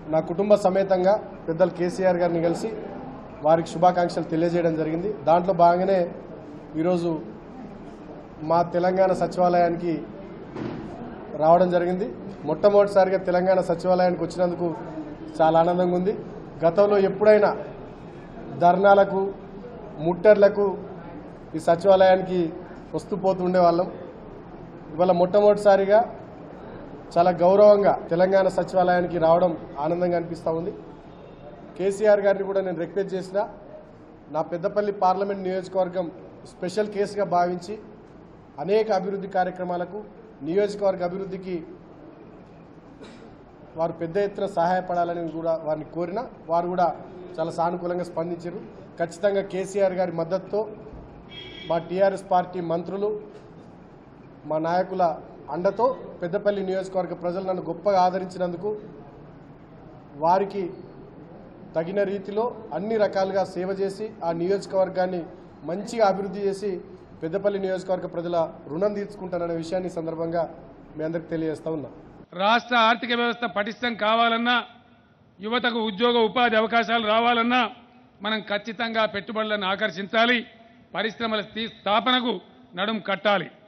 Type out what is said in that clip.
నా కుటుంబ సమేతంగా పెద్దలు కేసీఆర్ గారిని కలిసి వారికి శుభాకాంక్షలు తెలియజేయడం జరిగింది దాంట్లో భాగంగానే ఈరోజు మా తెలంగాణ సచివాలయానికి రావడం జరిగింది మొట్టమొదటిసారిగా తెలంగాణ సచివాలయానికి వచ్చినందుకు చాలా ఆనందంగా ఉంది గతంలో ఎప్పుడైనా ధర్నాలకు ముట్టర్లకు ఈ సచివాలయానికి వస్తూ పోతూ ఉండేవాళ్ళం ఇవాళ మొట్టమొదటిసారిగా చాలా గౌరవంగా తెలంగాణ సచివాలయానికి రావడం ఆనందంగా అనిపిస్తూ ఉంది కేసీఆర్ గారిని కూడా నేను రిక్వెస్ట్ చేసిన నా పెద్దపల్లి పార్లమెంట్ నియోజకవర్గం స్పెషల్ కేసుగా భావించి అనేక అభివృద్ధి కార్యక్రమాలకు నియోజకవర్గ అభివృద్ధికి వారు పెద్ద ఎత్తున సహాయపడాలని కూడా వారిని కోరిన వారు కూడా చాలా సానుకూలంగా స్పందించారు ఖచ్చితంగా కేసీఆర్ గారి మద్దతుతో మా టీఆర్ఎస్ పార్టీ మంత్రులు మా నాయకుల అండతో పెద్దపల్లి నియోజకవర్గ ప్రజలు నన్ను గొప్పగా ఆదరించినందుకు వారికి తగిన రీతిలో అన్ని రకాలుగా సేవ చేసి ఆ నియోజకవర్గాన్ని మంచిగా అభివృద్ధి చేసి పెద్దపల్లి నియోజకవర్గ ప్రజల రుణం తీర్చుకుంటాననే విషయాన్ని ఈ సందర్భంగా మీ అందరికి తెలియజేస్తా ఉన్నా రాష్ట్ర ఆర్థిక వ్యవస్థ పటిష్టం కావాలన్నా యువతకు ఉద్యోగ ఉపాధి అవకాశాలు రావాలన్నా మనం ఖచ్చితంగా పెట్టుబడులను ఆకర్షించాలి పరిశ్రమల స్థీ- స్థాపనకు నడుం కట్టాలి